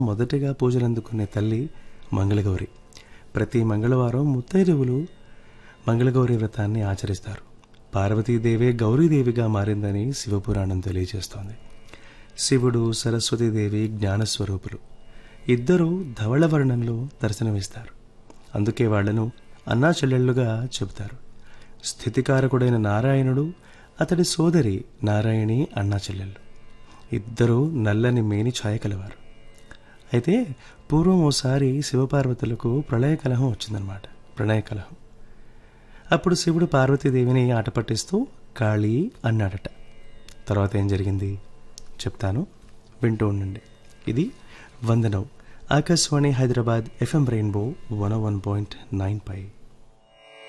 మొదటగా పూజలందుకునే తల్లి మంగళగౌరి ప్రతి మంగళవారం ముత్తైదువులు మంగళగౌరి వ్రతాన్ని ఆచరిస్తారు పార్వతీదేవే గౌరీదేవిగా మారిందని శివపురాణం తెలియజేస్తోంది శివుడు సరస్వతీదేవి జ్ఞానస్వరూపులు ఇద్దరూ ధవళ వర్ణంలో దర్శనమిస్తారు అందుకే వాళ్లను అన్నా చెల్లెళ్ళుగా చెబుతారు స్థితికారకుడైన నారాయణుడు అతడి సోదరి నారాయణి అన్నా చెల్లెళ్ళు ఇద్దరూ నల్లని మేని ఛాయ కలవారు అయితే పూర్వం ఓసారి శివపార్వతులకు ప్రళయ కలహం వచ్చిందనమాట ప్రణయ కలహం అప్పుడు శివుడు పార్వతీదేవిని ఆట పట్టిస్తూ కాళీ అన్నాడట తర్వాత ఏం జరిగింది చెప్తాను వింటూ ఉండండి ఇది వందనం Akashvani Hyderabad FM rainbow one one point nine పై